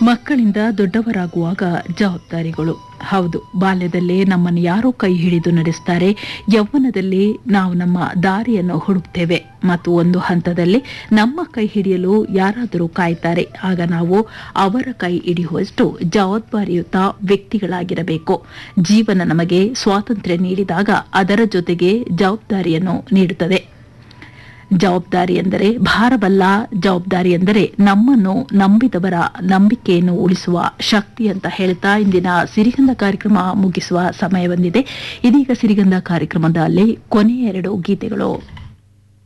ಮಕ್ಕಳಿಂದ ದೊಡ್ಡವರಾಗುವಾಗ ಜವಾಬ್ದಾರಿಗಳು ಹೌದು ಬಾಲ್ಯದಲ್ಲೇ ನಮ್ಮನ್ನು ಯಾರೋ ಕೈ ಹಿಡಿದು ನಡೆಸ್ತಾರೆ ಯೌವನದಲ್ಲಿ ನಾವು ನಮ್ಮ ದಾರಿಯನ್ನು ಹುಡುಕ್ತೇವೆ ಮತ್ತು ಒಂದು ಹಂತದಲ್ಲಿ ನಮ್ಮ ಕೈ ಹಿಡಿಯಲು ಯಾರಾದರೂ ಕಾಯ್ತಾರೆ ಆಗ ನಾವು ಅವರ ಕೈ ಹಿಡಿಯುವಷ್ಟು ಜವಾಬ್ದಾರಿಯುತ ವ್ಯಕ್ತಿಗಳಾಗಿರಬೇಕು ಜೀವನ ನಮಗೆ ಸ್ವಾತಂತ್ರ್ಯ ನೀಡಿದಾಗ ಅದರ ಜೊತೆಗೆ ಜವಾಬ್ದಾರಿಯನ್ನು ನೀಡುತ್ತದೆ ಜವಾಬ್ದಾರಿ ಎಂದರೆ ಭಾರವಲ್ಲ ಜವಾಬ್ದಾರಿ ಎಂದರೆ ನಮ್ಮನ್ನು ನಂಬಿದವರ ನಂಬಿಕೆಯನ್ನು ಉಳಿಸುವ ಶಕ್ತಿ ಅಂತ ಹೇಳ್ತಾ ಇಂದಿನ ಸಿರಿಗಂಧ ಕಾರ್ಯಕ್ರಮ ಮುಗಿಸುವ ಸಮಯ ಬಂದಿದೆ ಇದೀಗ ಸಿರಿಗಂಧ ಕಾರ್ಯಕ್ರಮದಲ್ಲಿ ಕೊನೆಯ ಎರಡು ಗೀತೆಗಳು